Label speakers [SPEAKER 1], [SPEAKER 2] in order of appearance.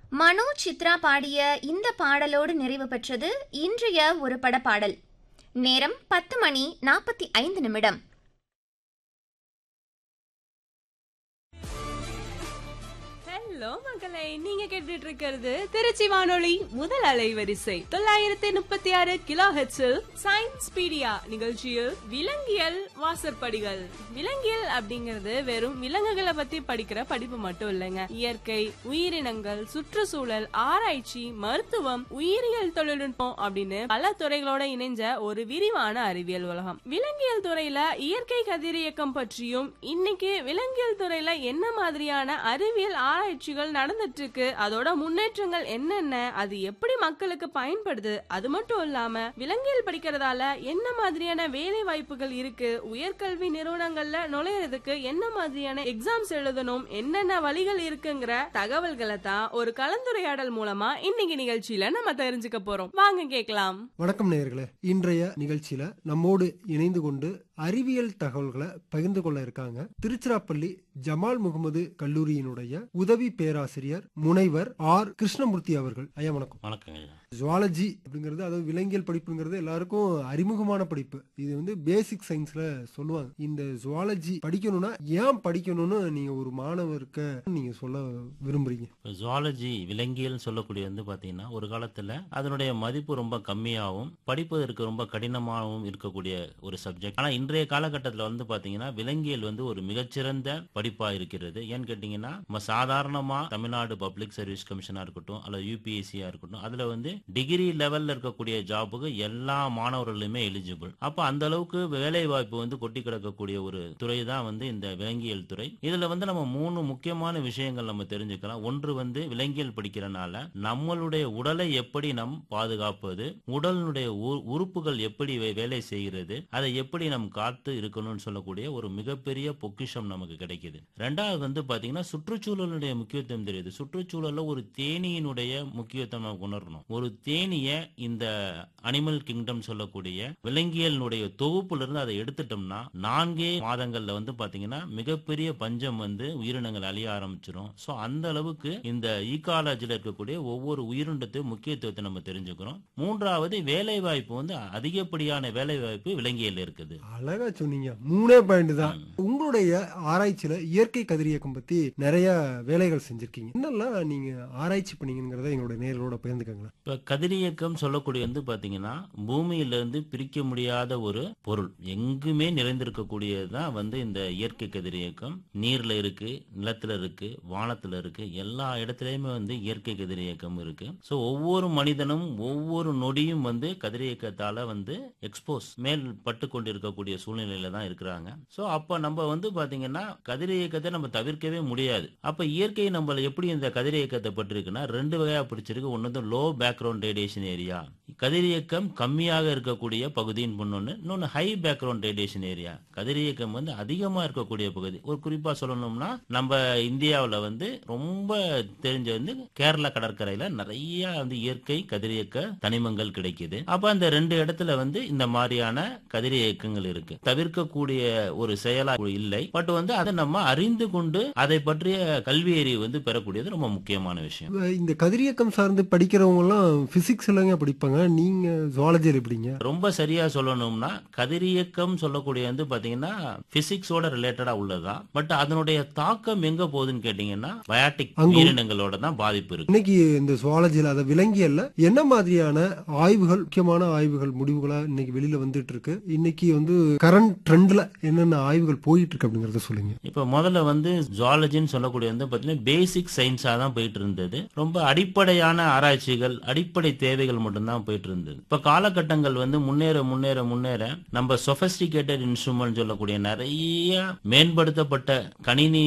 [SPEAKER 1] மனோ சித்ரா பாடிய இந்த பாடலோடு நிறைவு பெற்றது இன்றைய ஒரு படப்பாடல் நேரம் பத்து மணி நாற்பத்தி ஐந்து நிமிடம்
[SPEAKER 2] ஹலோ மக்களே நீங்க கேட்டுட்டு இருக்கிறது திருச்சி வானொலி முதல் அலைவரிசை தொள்ளாயிரத்தி முப்பத்தி ஆறு கிலோ ஹெச்சில் சயின்ஸ் பீடியா நிகழ்ச்சியில் விலங்கியல் வாசற்படிகள் விலங்கியல் அப்படிங்கிறது வெறும் விலங்குகளை பத்தி படிக்கிற படிப்பு மட்டும் இல்லைங்க இயற்கை உயிரினங்கள் சுற்றுச்சூழல் ஆராய்ச்சி மருத்துவம் உயிரியல் தொழில்நுட்பம் அப்படின்னு பல துறைகளோட இணைஞ்ச ஒரு விரிவான அறிவியல் உலகம் விலங்கியல் துறையில இயற்கை கதிரியக்கம் பற்றியும் இன்னைக்கு விலங்கியல் துறையில என்ன மாதிரியான அறிவியல் ஆராய்ச்சிகள் நடந்துட்டு இருக்கு அதோட முன்னேற்றங்கள் என்னென்ன அது எப்படி மக்களுக்கு பயன்படுது அது மட்டும் இல்லாம விலங்கியல் படிக்கிறதால என்ன மாதிரியான வேலை வாய்ப்புகள் இருக்கு உயர்கல்வி நிறுவனங்கள்ல நுழையறதுக்கு என்ன மாதிரியான எக்ஸாம்ஸ் எழுதணும் என்னென்ன வழிகள் இருக்குங்கிற தகவல்களை தான் ஒரு கலந்துரையாடல் மூலமா இன்னைக்கு நிகழ்ச்சியில நம்ம தெரிஞ்சுக்க போறோம் வாங்க கேட்கலாம்
[SPEAKER 3] வணக்கம் நேயர்களே இன்றைய நிகழ்ச்சியில நம்மோடு இணைந்து கொண்டு அறிவியல் தகவல்களை பகிர்ந்து கொள்ள இருக்காங்க திருச்சிராப்பள்ளி ஜமால் முகமது கல்லூரியினுடைய உதவி பேராசிரியர் முனைவர் ஆர் கிருஷ்ணமூர்த்தி அவர்கள் ஐயா வணக்கம்
[SPEAKER 4] வணக்கங்க ஐயா
[SPEAKER 3] ஜுவாலஜி அப்படிங்கிறது அதாவது விலங்கியல் படிப்புங்கிறது எல்லாருக்கும் அறிமுகமான படிப்பு இது வந்து பேசிக் சயின்ஸ்ல சொல்லுவாங்க இந்த ஜுவாலஜி படிக்கணும்னா ஏன் படிக்கணும்னு நீங்க ஒரு மாணவருக்கு நீங்க சொல்ல விரும்புறீங்க
[SPEAKER 4] இப்போ ஜுவாலஜி விலங்கியல் சொல்லக்கூடிய வந்து பார்த்தீங்கன்னா ஒரு காலத்தில் அதனுடைய மதிப்பு ரொம்ப கம்மியாகவும் படிப்பதற்கு ரொம்ப கடினமாகவும் இருக்கக்கூடிய ஒரு சப்ஜெக்ட் ஆனால் இன்றைய காலகட்டத்தில் வந்து பார்த்தீங்கன்னா விலங்கியல் வந்து ஒரு மிகச்சிறந்த படிப்பாக இருக்கிறது ஏன்னு கேட்டிங்கன்னா நம்ம சாதாரணமாக தமிழ்நாடு பப்ளிக் சர்வீஸ் கமிஷனாக இருக்கட்டும் அல்லது யூபிஎஸ்சியாக இருக்கட்டும் அதில் வந்து டிகிரி லெவலில் இருக்கக்கூடிய ஜாபுக்கு எல்லா மாணவர்களுமே எலிஜிபிள் அப்போ அந்த அளவுக்கு வேலை வாய்ப்பு வந்து கொட்டி கிடக்கக்கூடிய ஒரு துறை தான் வந்து இந்த விலங்கியல் துறை இதுல வந்து நம்ம மூணு முக்கியமான விஷயங்கள் நம்ம தெரிஞ்சுக்கலாம் ஒன்று வந்து விலங்கியல் படிக்கிறனால நம்மளுடைய உடலை எப்படி நம் பாதுகாப்பது உடலினுடைய உ- உறுப்புகள் எப்படி வே- வேலை செய்கிறது அதை எப்படி நம் காத்து இருக்கணும்னு சொல்லக்கூடிய ஒரு மிகப்பெரிய பொக்கிஷம் நமக்கு கிடைக்குது ரெண்டாவது வந்து பாத்தீங்கன்னா சுற்றுச்சூழலுடைய முக்கியத்துவம் தெரியுது சுற்றுச்சூழல்ல ஒரு தேனீயினுடைய முக்கியத்துவம் நமக்கு உணரணும் ஒரு தேனிய இந்த அனிமல் கிங்டம் சொல்லக்கூடிய விலங்கியலினுடைய தொகுப்புல இருந்து அதை எடுத்துட்டோம்னா நான்கே மாதங்கள்ல வந்து பாத்தீங்கன்னா மிகப்பெரிய பஞ்சம் வந்து உயிரினங்கள் அழிய ஆரம்பிச்சிடும் சோ அந்த அளவுக்கு இந்த ஈகாலஜில இருக்கக்கூடிய ஒவ்வொரு உயிரினத்தையும் முக்கியத்துவத்தை நம்ம தெரிஞ்சுக்கிறோம் மூன்றாவது வேலை வாய்ப்பு வந்து அதிகப்படியான வேலை வாய்ப்பு விலங்கியல் இருக்குது
[SPEAKER 3] அழகா சொன்னீங்க மூணே பாயிண்ட் தான் உங்களுடைய ஆராய்ச்சியில இயற்கை கதிரியக்கம் பத்தி நிறைய வேலைகள் செஞ்சிருக்கீங்க என்னெல்லாம் நீங்க ஆராய்ச்சி பண்ணீங்கிறத எங்களுடைய நேர்களோட பகிர்ந்துக்கங்களேன்
[SPEAKER 4] இப்ப கதிரியக்கம் சொல்லக்கூடிய வந்து பாத்தீங்கன்னா பூமியில இருந்து பிரிக்க முடியாத ஒரு பொருள் எங்குமே நிறைந்திருக்கக்கூடியதுதான் வந்து இந்த இயற்கை கதிரியக்கம் நீர்ல இருக்கு நிலத்துல இருக்கு வானத்துல இருக்கு எல்லா இடத்துலயுமே வந்து இயற்கை கதிரியக்கம் இருக்கு சோ ஒவ்வொரு மனிதனும் ஒவ்வொரு நொடியும் வந்து கதிரியக்கத்தால வந்து எக்ஸ்போஸ் மேல் பட்டு கொண்டிருக்கக்கூடிய சூழ்நிலையில தான் இருக்கிறாங்க சோ அப்ப நம்ம வந்து பாத்தீங்கன்னா கதிரியக்கத்தை நம்ம தவிர்க்கவே முடியாது அப்ப இயற்கை நம்மள எப்படி இந்த கதிரியக்கத்தை பட்டிருக்குன்னா ரெண்டு வகையா பிடிச்சிருக்கு ஒன்னு வந்து லோ பேக்ரவுண்ட் ரேடியேஷன் ஏரியா கதிரியக்கம் கம்மியாக இருக்கக்கூடிய பகுதின்னு பொண்ணு இன்னொன்னு ஹை பேக்ரவுண்ட் ரேடியேஷன் ஏரியா கதிரியக்கம் வந்து அதிகமா இருக்கக்கூடிய பகுதி ஒரு குறிப்பா சொல்லணும்னா நம்ம இந்தியாவுல வந்து ரொம்ப தெரிஞ்ச வந்து கேரளா கடற்கரையில நிறைய வந்து இயற்கை கதிரியக்க தனிமங்கள் கிடைக்குது அப்ப அந்த ரெண்டு இடத்துல வந்து இந்த மாதிரியான கதிரியக்கங்கள் இருக்கு தவிர்க்கக்கூடிய ஒரு செயலா இல்லை பட் வந்து அதை நம்ம அறிந்து கொண்டு அதை பற்றிய கல்வி அறிவு வந்து பெறக்கூடியது ரொம்ப முக்கியமான விஷயம்
[SPEAKER 3] இந்த கதிரியக்கம் சார்ந்து படிக்கிறவங்க எல்லாம் பிசிக்ஸ் இல்லைங்க படிப்பாங்க நீங்க ஜுவாலஜியில் எப்படிங்க
[SPEAKER 4] ரொம்ப சரியா சொல்லணும்னா கதிரியக்கம் சொல்லக்கூடிய வந்து பாத்தீங்கன்னா பிசிக்ஸோட ரிலேட்டடா உள்ளதுதான் பட் அதனுடைய தாக்கம் எங்க போகுதுன்னு கேட்டீங்கன்னா பயாட்டிக்
[SPEAKER 3] அங்க-
[SPEAKER 4] உயிரினங்களோட தான் பாதிப்பு இருக்கு
[SPEAKER 3] இன்னைக்கு இந்த ஜுவாலஜியில் அதை விலங்கியல்ல என்ன மாதிரியான ஆய்வுகள் முக்கியமான ஆய்வுகள் முடிவுகளா இன்னைக்கு வெளியில வந்துட்டு இருக்கு இன்னைக்கு வந்து கரண்ட் ட்ரெண்ட்ல என்னென்ன ஆய்வுகள் போயிட்டு இருக்கு அப்படிங்கறத சொல்லுங்க
[SPEAKER 4] இப்ப முதல்ல வந்து ஜுவாலஜின்னு சொல்லக்கூடிய வந்து பாத்தீங்கன்னா பேசிக் சயின்ஸா தான் போயிட்டு இருந்தது ரொம்ப அடிப்படையான ஆராய்ச்சிகள் அடிப்படை தேவைகள் மட்டும்தான் போயிட்டு இருந்தது இப்ப காலகட்டங்கள் வந்து முன்னேற முன்னேற முன்னேற நம்ம சொபஸ்டிகேட்டட் இன்ஸ்ட்ருமெண்ட் சொல்லக்கூடிய நிறைய மேம்படுத்தப்பட்ட கணினி